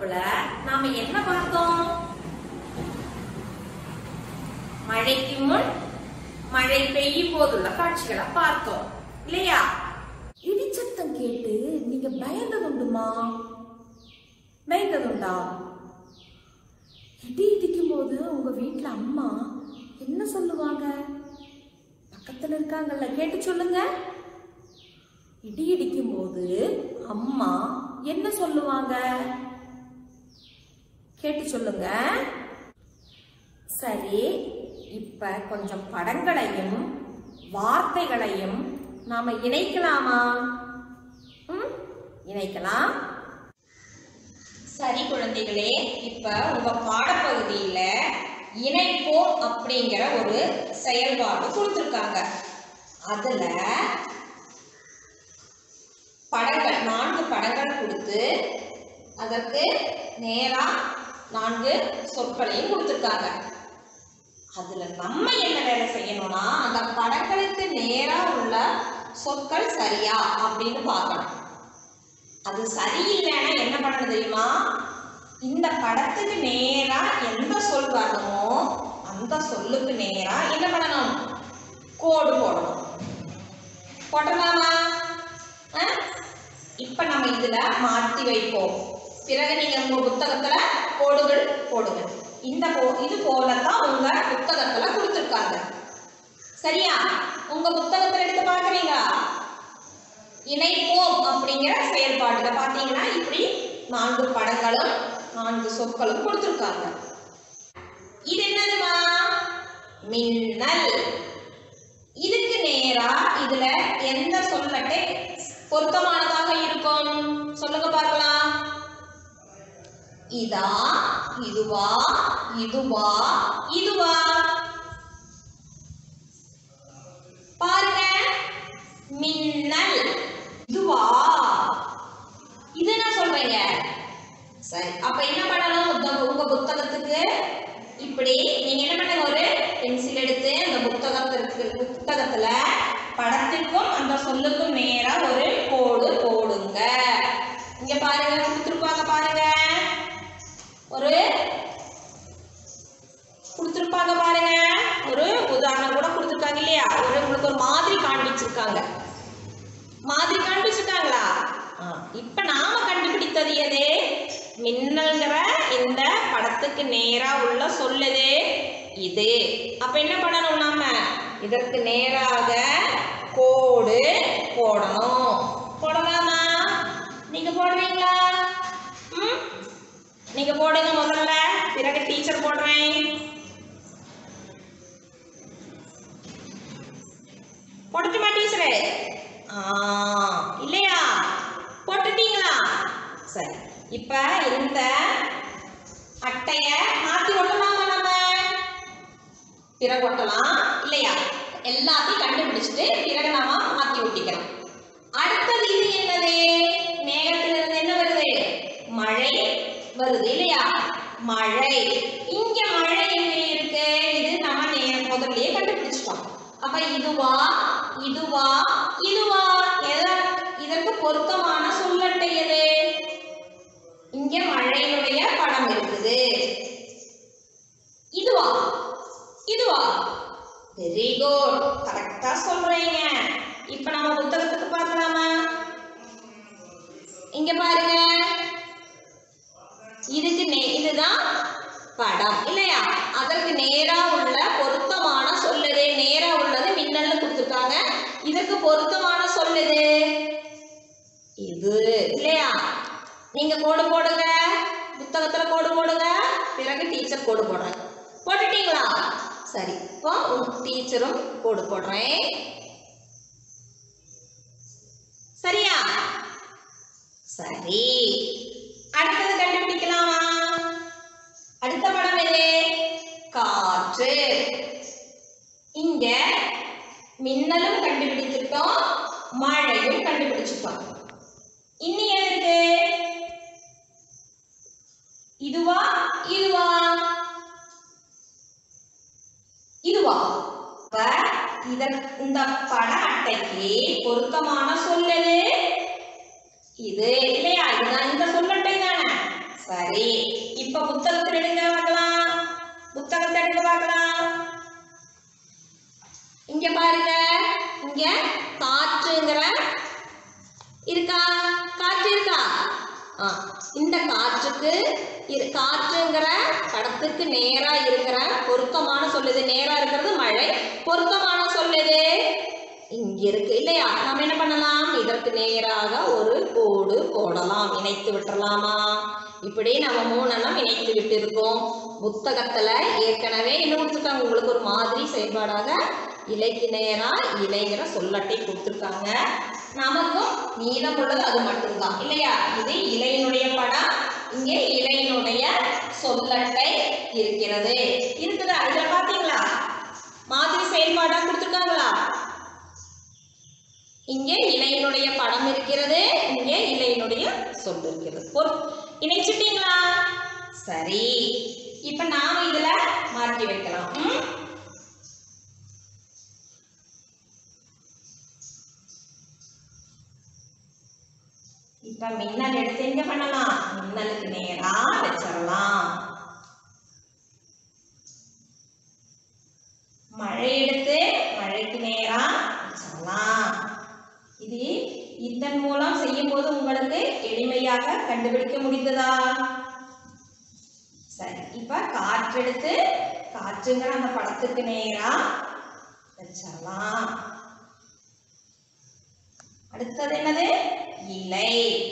வகுப்புல நாம என்ன பார்த்தோம் மழைக்கு முன் மழை பெய்யும் போதுள்ள காட்சிகளை பார்த்தோம் இல்லையா இடிச்சத்தம் கேட்டு நீங்க பயந்ததுண்டுமா பயந்ததுண்டா இடி இடிக்கும் போது உங்க வீட்ல அம்மா என்ன சொல்லுவாங்க பக்கத்துல இருக்காங்கல்ல கேட்டு சொல்லுங்க இடி இடிக்கும் போது அம்மா என்ன சொல்லுவாங்க கேட்டு சொல்லுங்க சரி இப்ப கொஞ்சம் படங்களையும் வார்த்தைகளையும் நாம இணைக்கலாமா ம்? இணைக்கலாம் சரி குழந்தைகளே இப்ப உங்க பாடப்பகுதியில இணைப்போம் அப்படிங்கிற ஒரு செயல்பாடு கொடுத்துருக்காங்க அதுல படங்கள் நான்கு படங்கள் கொடுத்து அதற்கு நேரா நான்கு சொற்களையும் கொடுத்துருக்காங்க அதுல நம்ம என்ன வேலை செய்யணும்னா அந்த படங்களுக்கு நேரா உள்ள சொற்கள் சரியா அப்படின்னு பார்க்கணும் அது சரியில்லைன்னா என்ன பண்ணணும் தெரியுமா இந்த படத்துக்கு நேரா எந்த சொல் வரணுமோ அந்த சொல்லுக்கு நேரா என்ன பண்ணணும் கோடு போடணும் போட்டலாமா ஆ? இப்ப நம்ம இதுல மாத்தி வைப்போம் பிறகு நீங்க உங்க புத்தகத்துல கோடுகள் போடுங்க இந்த போ இது போலதான் உங்க புத்தகத்துல கொடுத்துருக்காங்க சரியா உங்க புத்தகத்துல எடுத்து பாக்குறீங்களா இணைப்போம் அப்படிங்கிற செயல்பாட்டுல பாத்தீங்கன்னா இப்படி நான்கு படங்களும் நான்கு சொற்களும் கொடுத்துருக்காங்க இது என்னதுமா மின்னல் இதுக்கு நேரா இதுல எந்த சொல்லட்டை பொருத்தமானதாக இருக்கும் சொல்லுங்க பார்க்கலாம் இதா இதுவா இதுவா இதுவா பாருங்க மின்னல் இதுவா இது என்ன சொல்றீங்க சரி அப்ப என்ன பண்ணணும் உங்க- உங்க புத்தகத்துக்கு இப்படி நீங்க என்ன பண்ணுங்க ஒரு பென்சில் எடுத்து அந்த புத்தகத்திற்கு புத்தகத்துல படத்திற்கும் அந்த சொல்லுக்கும் நேரா ஒரு கோடு போடுங்க இங்க பாருங்க கொடுத்துருப்பாங்க பாருங்க ஒரு கொடுத்துருப்பாங்க பாருங்க ஒரு உதாரணம் கூட கொடுத்துருக்காங்க இல்லையா ஒரு உங்களுக்கு ஒரு மாதிரி காண்பிச்சிருக்காங்க மாதிரி காண்பிச்சிருக்காங்களா ஆ, இப்ப நாம கண்டுபிடித்தது எது மின்னல்ங்கிற இந்த படத்துக்கு நேரா உள்ள சொல்லுது இது அப்ப என்ன பண்ணணும் நாம இதற்கு நேராக கோடு போடணும் போடலாமா நீங்க போடுவீங்களா ம் நீங்க போடுங்க முதல்ல பிறகு டீச்சர் போடுறேன் போட்டுமா டீச்சரே ஆ இல்லையா போட்டுட்டீங்களா சரி இப்ப இந்த அட்டைய மாத்தி ஒட்டலாமா நம்ம பிறகு ஒட்டலாம் இல்லையா எல்லாத்தையும் கண்டுபிடிச்சிட்டு பிறகு நாம மாத்தி ஒட்டிக்கலாம் அடுத்தது இது என்னது மேகத்திலிருந்து என்ன வருது மழை வருது இல்லையா மழை இங்க மழை எங்க இருக்கு இது நம்ம நே- முதல்லயே கண்டுபிடிச்சிட்டோம் அப்ப இதுவா இதுவா இதுவா எத- இதற்கு பொருத்தமான சொல்லட்டை எது இங்க மழையினுடைய படம் இருக்குது இதுவா இதுவா வெரி குட் கரெக்டா சொல்றீங்க இப்ப நம்ம புத்தகத்துக்கு பார்க்கலாமா இங்க பாருங்க இதுக்கு நே இதுதான் படம் இல்லையா அதற்கு நேரா உள்ள பொருத்தமான சொல்லுது நேரா உள்ளது மின்னல்னு கொடுத்துருக்காங்க இதற்கு பொருத்தமான சொல்லுது இது இல்லையா நீங்க கோடு போடுங்க புத்தகத்துல கோடு போடுங்க பிறகு டீச்சர் கோடு போடுறேன் போட்டுட்டீங்களா சரி இப்போ டீச்சரும் கோடு போடுறேன் சரியா சரி அடுத்தது கண்டுபிடிக்கலாமா அடுத்த படம் எது காற்று இங்க மின்னலும் கண்டுபிடிச்சிட்டோம் மழையும் கண்டுபிடிச்சிட்டோம் இன்னும் எது இருக்கு இதுவா இதுவா இதுவா அப்ப இதற் இந்த பட அட்டைக்கு பொருத்தமான சொல்லது இது இல்லையா இதுதான் இந்த சொல்லட்டை தானே சரி இப்ப புத்தகத்தை எடுங்க பார்க்கலாம் புத்தகத்தை எடுங்க பார்க்கலாம் இங்க பாருங்க இங்க காற்றுங்கிற இருக்கா காற்று இருக்கா ஆ இந்த காற்றுக்கு இரு காற்றுங்கிற படத்துக்கு நேரா இருக்கிற பொருத்தமான சொல்லுது நேரா இருக்கிறது மழை பொருத்தமான சொல்லுது இங்க இருக்கு இல்லையா நம்ம என்ன பண்ணலாம் இதற்கு நேராக ஒரு கோடு போடலாம் இணைத்து விட்டுறலாமா இப்படி நம்ம மூணெல்லாம் இணைத்து விட்டு இருக்கோம் புத்தகத்துல ஏற்கனவே என்ன கொடுத்துருக்காங்க உங்களுக்கு ஒரு மாதிரி செயல்பாடாக இலைக்கு நேரா இலைங்கிற சொல்லட்டை கொடுத்துருக்காங்க நமக்கும் மீதம் உள்ளது அது மட்டும்தான் இல்லையா இது இலையினுடைய படம் இங்கே இலையினுடைய சொல்லட்டை இருக்கிறது இருக்குதா இதுல பாத்தீங்களா மாதிரி செயல்பாடா கொடுத்துருக்காங்களா இங்கே இலையினுடைய படம் இருக்கிறது இங்கே இலையினுடைய சொல் இருக்கிறது பொறு இணைச்சிட்டீங்களா சரி இப்ப நாம இதுல மாற்றி வைக்கலாம் ம்? இப்ப மின்னல் எடுத்து எங்க பண்ணலாம் மின்னலுக்கு நேரா வச்சிடலாம் மழை எடுத்து மழைக்கு நேரா வச்சிடலாம் இது இதன் மூலம் செய்யும் போது உங்களுக்கு எளிமையாக கண்டுபிடிக்க முடிந்ததா சரி இப்ப காற்றெடுத்து காற்றுங்கிற அந்த படத்துக்கு நேரா வச்சிடலாம் அடுத்தது என்னது இலை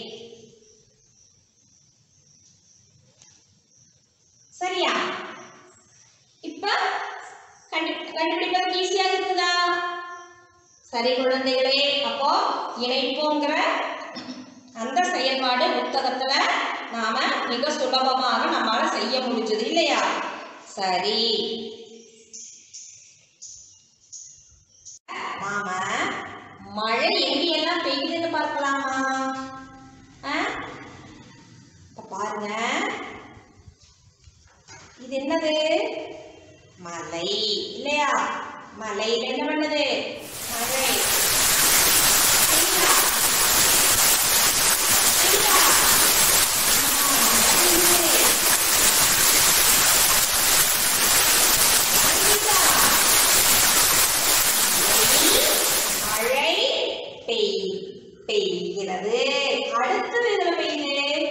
சரியா இப்ப கண்டு கண்டுபிடிப்பது ஈஸியாக இருக்குதா சரி குழந்தைகளே அப்போ இணைப்போங்கிற அந்த செயல்பாடு புத்தகத்துல நாம மிக சுலபமாக நம்மால செய்ய முடிஞ்சது இல்லையா சரி நாம மழை எங்கெல்லாம் பெய்யுதுன்னு பார்க்கலாமா ஆ? இப்ப பாருங்க இது என்னது மலை இல்லையா மலையில என்ன பண்ணுது மழை சரிங்களா? சரிங்களா? ஆ, மழை பெய்யுது. சரிங்களா? மழை பெய் பெய்கிறது அடுத்தது இதுல பெய்யுது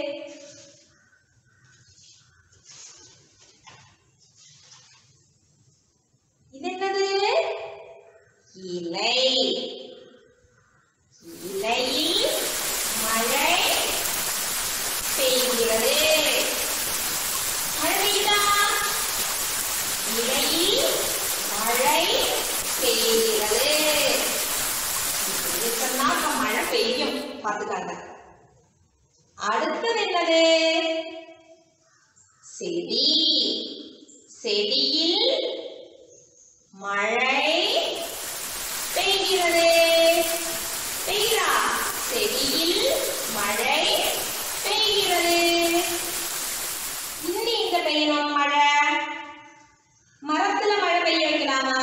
இது என்னது இலை இலையில் மழை பெய்கிறது மழை பெய்யுதா இலையில் மழை பெய்கிறது இப்படி சொன்னா அப்ப மழை பெய்யும் பாத்துக்காங்க அடுத்தது என்னது செடி செடியில் மழை பெய்கிறது பெய்கிறா செடியில் மழை பெய்கிறது இன்னும் எங்க பெய்யணும் மழை மரத்துல மழை பெய்ய வைக்கலாமா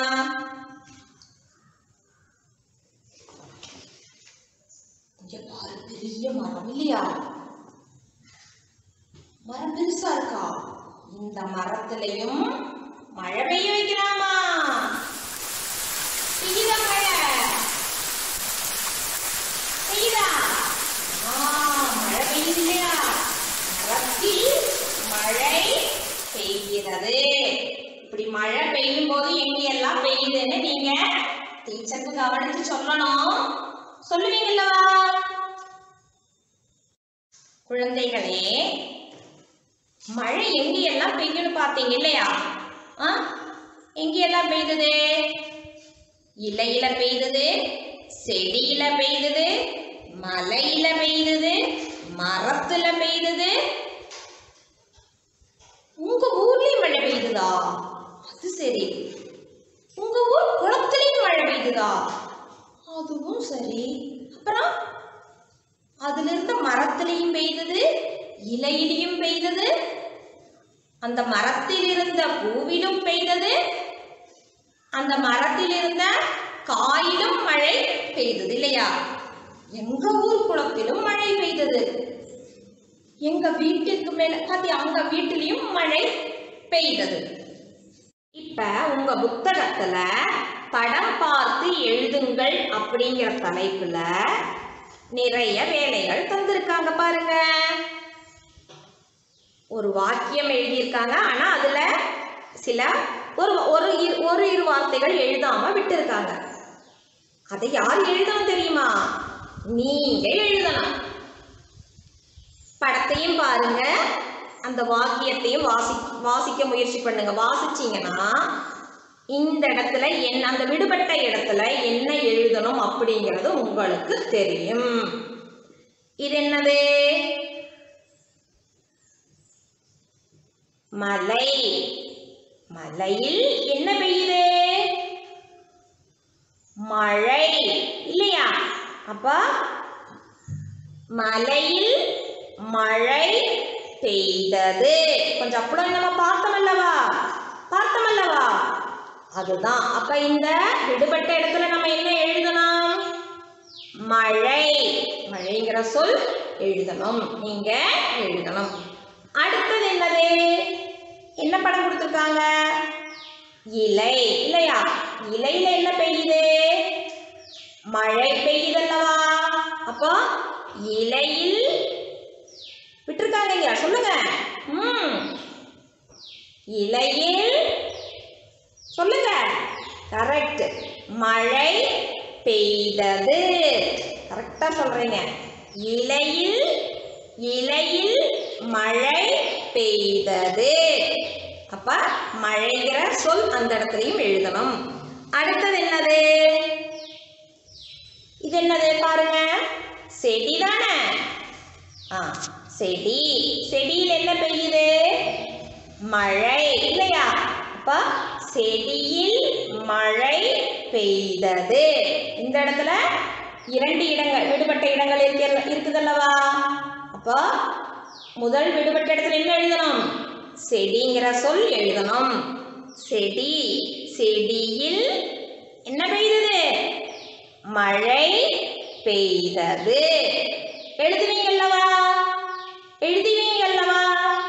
இங்க பாரு பெரிய மரம் இல்லையா மரம் பெருசா இருக்கா இந்த மரத்திலையும் மழை பெய்ய வைக்கலாமா பெய்யுதா மழை பெய்யுதா ஆ, மழை பெய்யுது இல்லையா மரத்தில் மழை பெய்கிறது இப்படி மழை பெய்யும் போது எங்கெல்லாம் பெய்யுதுன்னு நீங்க டீச்சருக்கு கவனிச்சு சொல்லணும் சொல்லுவீங்களா குழந்தைகளே மழை எங்கெல்லாம் பெய்யும்னு பார்த்தீங்க இல்லையா ஆ எங்கெல்லாம் பெய்தது இலையில பெய்தது செடியில பெய்தது மலையில பெய்தது மரத்துல பெய்தது உங்க ஊர்லயும் மழை பெய்யுதா அது சரி உங்க ஊர் குளத்துலயும் மழை பெய்யுதா அதுவும் சரி அப்புறம் அதுல இருந்த மரத்திலையும் பெய்தது இலையிலையும் பெய்தது அந்த மரத்தில் இருந்த பூவிலும் பெய்தது அந்த மரத்தில் இருந்த காயிலும் மழை பெய்தது இல்லையா எங்க ஊர் குளத்திலும் மழை பெய்தது எங்க வீட்டுக்கு மேல பாத்தி அவங்க வீட்டிலையும் மழை பெய்தது இப்ப உங்க புத்தகத்துல படம் பார்த்து எழுதுங்கள் அப்படிங்கிற தலைப்புல நிறைய வேலைகள் தந்திருக்காங்க பாருங்க ஒரு வாக்கியம் எழுதியிருக்காங்க ஆனா அதுல சில ஒரு ஒரு இரு- ஒரு இரு வார்த்தைகள் எழுதாம விட்டிருக்காங்க அதை யார் எழுதணும் தெரியுமா நீங்க எழுதணும் படத்தையும் பாருங்க அந்த வாக்கியத்தையும் வாசி வாசிக்க முயற்சி பண்ணுங்க வாசிச்சீங்கன்னா இந்த இடத்துல என்ன அந்த விடுபட்ட இடத்துல என்ன எழுதணும் அப்படிங்கிறது உங்களுக்கு தெரியும் இது என்னது மலை மலையில் என்ன பெய்யுது மழை இல்லையா அப்ப மலையில் மழை பெய்தது கொஞ்சம் அப்புறம் நம்ம பார்த்தோம் அல்லவா பார்த்தோம் அல்லவா அதுதான் அப்ப இந்த விடுபட்ட இடத்துல நம்ம என்ன எழுதணும் மழை மழைங்கிற சொல் எழுதணும் நீங்க எழுதணும் அடுத்தது என்னது என்ன படம் கொடுத்துருக்காங்க இலை இல்லையா இலையில என்ன பெய்யுது மழை பெய்யுதல்லவா அப்போ இலையில் விட்டுருக்காங்க இங்க சொல்லுங்க ம் இலையில் சொல்லுங்க கரெக்ட் மழை பெய்தது கரெக்டா சொல்றீங்க இலையில் இலையில் மழை பெய்தது அப்ப மழைங்கிற சொல் அந்த இடத்துலையும் எழுதணும் அடுத்தது என்னது இது என்னது பாருங்க செடி தானே ஆ செடி செடியில் என்ன பெய்யுது மழை இல்லையா அப்ப செடியில் மழை பெய்தது இந்த இடத்துல இரண்டு இடங்கள் விடுபட்ட இடங்கள் இருக்க இருக்குதல்லவா அப்போ முதல் விடுபட்ட இடத்துல என்ன எழுதணும் செடிங்கிற சொல் எழுதணும் செடி செடியில் என்ன பெய்தது மழை பெய்தது எழுதுவீங்கல்லவா எழுதுவீங்கல்லவா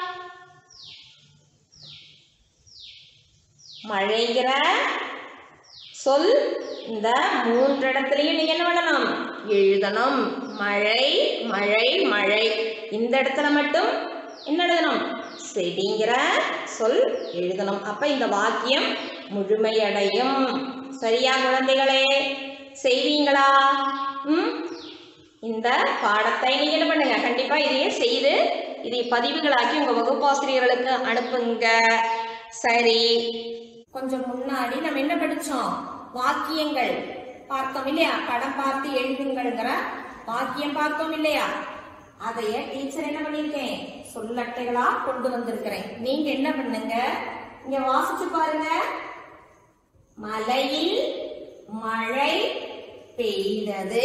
மழைங்கிற சொல் இந்த மூன்று இடத்துலையும் நீங்க என்ன பண்ணணும் எழுதணும் மழை மழை மழை இந்த இடத்துல மட்டும் என்ன எழுதணும் செடிங்கிற சொல் எழுதணும் அப்ப இந்த வாக்கியம் முழுமையடையும் சரியா குழந்தைகளே செய்வீங்களா ம் இந்த பாடத்தை நீங்க என்ன பண்ணுங்க கண்டிப்பா இதையே செய்து இதை பதிவுகளாக்கி உங்க வகுப்பாசிரியர்களுக்கு அனுப்புங்க சரி கொஞ்சம் முன்னாடி நம்ம என்ன படிச்சோம் வாக்கியங்கள் பார்த்தோம் இல்லையா படம் பார்த்து எழுதுங்கள்ங்கிற வாக்கியம் பார்த்தோம் இல்லையா அதைய டீச்சர் என்ன பண்ணிருக்கேன் சொல்லட்டைகளா கொண்டு வந்திருக்கிறேன் நீங்க என்ன பண்ணுங்க இங்க வாசிச்சு பாருங்க மலையில் மழை பெய்தது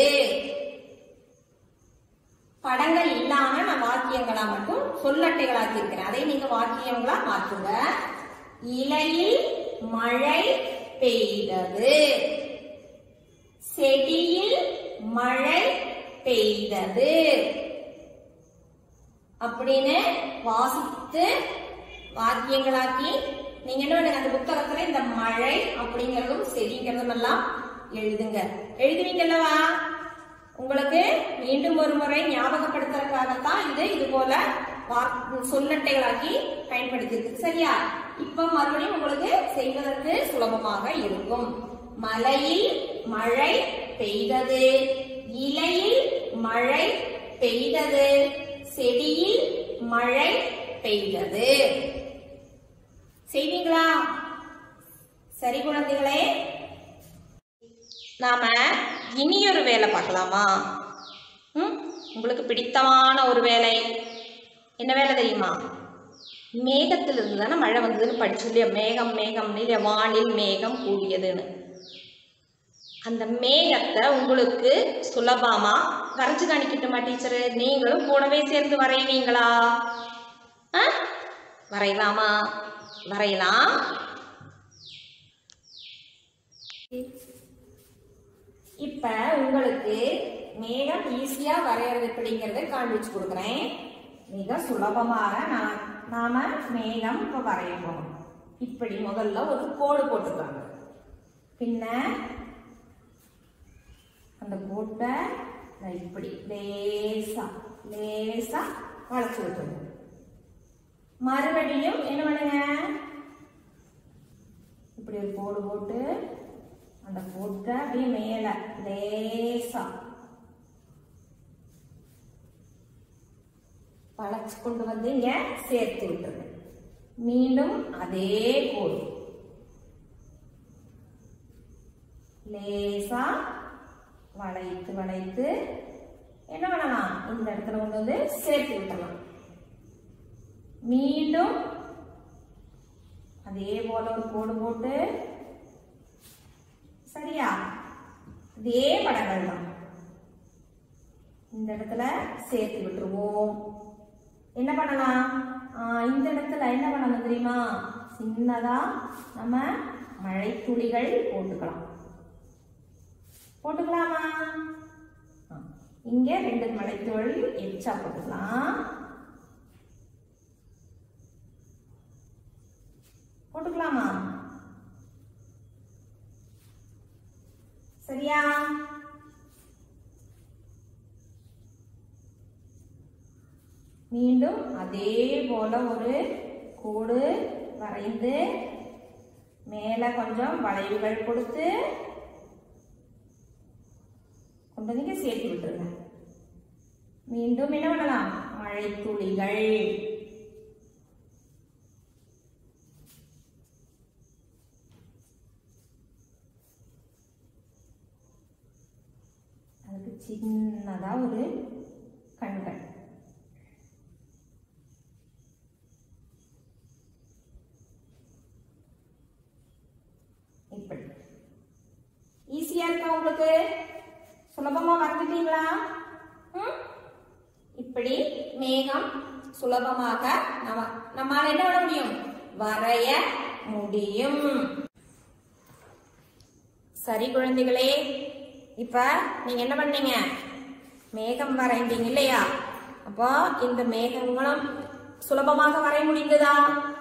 படங்கள் இல்லாம நான் வாக்கியங்களா மட்டும் சொல்லட்டைகளாக்கி இருக்கிறேன் அதை நீங்க வாக்கியங்களா மாற்றுங்க இலையில் மழை பெய்தது செடியில் மழை பெய்தது அப்படின்னு வாசித்து வாக்கியங்களாக்கி நீங்க என்ன பண்ணுங்க அந்த புத்தகத்துல இந்த மழை அப்படிங்கறதும் செடிங்கிறதும் எல்லாம் எழுதுங்க எழுதுவீங்கல்லவா உங்களுக்கு மீண்டும் ஒரு முறை ஞாபகப்படுத்துறதுக்காகத்தான் இது இது போல வா- சொல்லட்டைகளாக்கி பயன்படுத்தியிருக்கு சரியா இப்ப மறுபடியும் உங்களுக்கு செய்வதற்கு சுலபமாக இருக்கும் மலையில் மழை பெய்தது இலையில் மழை பெய்தது செடியில் மழை பெய்தது செய்வீங்களா சரி குழந்தைகளே நாம இனியொரு வேலை பார்க்கலாமா ம் உங்களுக்கு பிடித்தமான ஒரு வேலை என்ன வேலை தெரியுமா மேகத்திலிருந்து தானே மழை வந்ததுன்னு படிச்சு இல்லையா மேகம் மேகம் இல்லையா வானில் மேகம் கூடியதுன்னு அந்த மேகத்தை உங்களுக்கு சுலபமா வரைஞ்சு காணிக்கட்டுமா டீச்சரு நீங்களும் கூடவே சேர்ந்து வரைவீங்களா ஆ? வரையலாமா வரையலாம் இப்ப உங்களுக்கு மேகம் ஈஸியா வரையறது எப்படிங்கறத காண்பிச்சு கொடுக்குறேன் மிக சுலபமாக நான் நாம மேகம் இப்ப வரைய போறோம் இப்படி முதல்ல ஒரு கோடு போட்டுக்காங்க பின்ன அந்த கோட்டை நான் இப்படி லேசா லேசா வளைச்சு விட்டுருங்க மறுபடியும் என்ன பண்ணுங்க இப்படி ஒரு கோடு போட்டு அந்த கோட்டை அப்படியே மேல லேசா வளைச்சு கொண்டு வந்து இங்க சேர்த்து விட்டுருங்க மீண்டும் அதே கோடு லேசா வளைத்து வளைத்து என்ன பண்ணலாம் இந்த இடத்துல கொண்டு வந்து சேர்த்து விட்டலாம் மீண்டும் அதே போல ஒரு கோடு போட்டு சரியா இதே படங்கள் தான் இந்த இடத்துல சேர்த்து விட்டுருவோம் என்ன பண்ணலாம் ஆஹ் இந்த இடத்துல என்ன பண்ணணும் தெரியுமா சின்னதா நம்ம மழை துளிகள் போட்டுக்கலாம் போட்டுக்கலாமா ஆ, இங்க ரெண்டு மழை துளி எச்சா போட்டுக்கலாம் போட்டுக்கலாமா சரியா மீண்டும் அதே போல ஒரு கோடு வரைந்து மேல கொஞ்சம் வளைவுகள் கொடுத்து கொண்டு வந்து இங்க சேர்த்து விட்டுருங்க மீண்டும் என்ன பண்ணலாம் மழை துளிகள் அதுக்கு சின்னதா ஒரு கண்கள் இப்படி ஈஸியா இருக்கா உங்களுக்கு சுலபமா வரைஞ்சிட்டீங்களா ம்? இப்படி மேகம் சுலபமாக நம்ம நம்மால என்ன பண்ண முடியும் வரைய முடியும் சரி குழந்தைகளே இப்ப நீங்க என்ன பண்ணீங்க மேகம் வரைந்தீங்க இல்லையா அப்போ இந்த மேகங்களும் சுலபமாக வரைய முடிந்ததா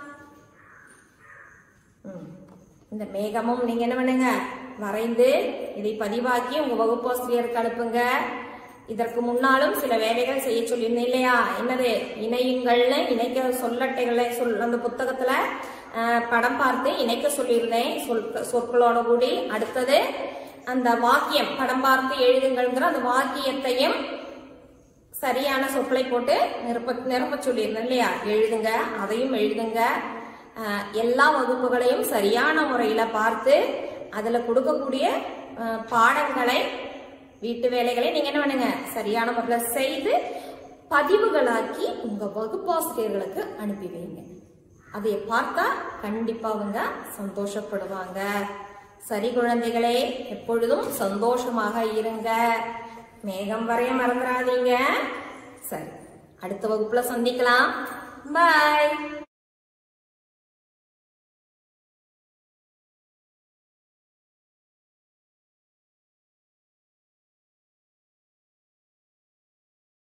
ம். இந்த மேகமும் நீங்க என்ன பண்ணுங்க வரைந்து இதை பதிவாக்கி உங்க வகுப்பாசிரியருக்கு அனுப்புங்க இதற்கு முன்னாலும் சில வேலைகள் செய்ய சொல்லியிருந்தேன் இல்லையா என்னது இணையுங்கள்னு இணைக்க சொல்லட்டைகளை சொல் அந்த புத்தகத்துல அஹ், படம் பார்த்து இணைக்க சொல்லியிருந்தேன் சொல் சொற்களோட கூடி அடுத்தது அந்த வாக்கியம் படம் பார்த்து எழுதுங்கள்ங்கிற அந்த வாக்கியத்தையும் சரியான சொற்களை போட்டு நிரப்ப நிரப்ப சொல்லியிருந்தேன் இல்லையா எழுதுங்க அதையும் எழுதுங்க அஹ், எல்லா வகுப்புகளையும் சரியான முறையில பார்த்து அதுல கொடுக்கக்கூடிய அஹ், பாடங்களை வீட்டு வேலைகளை நீங்க என்ன பண்ணுங்க சரியான முறையில செய்து பதிவுகளாக்கி உங்க வகுப்பாசிரியர்களுக்கு அனுப்பி வைங்க அதை பார்த்தா கண்டிப்பா அவங்க சந்தோஷப்படுவாங்க சரி குழந்தைகளே எப்பொழுதும் சந்தோஷமாக இருங்க மேகம் வரைய மறந்துடாதீங்க சரி அடுத்த வகுப்புல சந்திக்கலாம் பாய்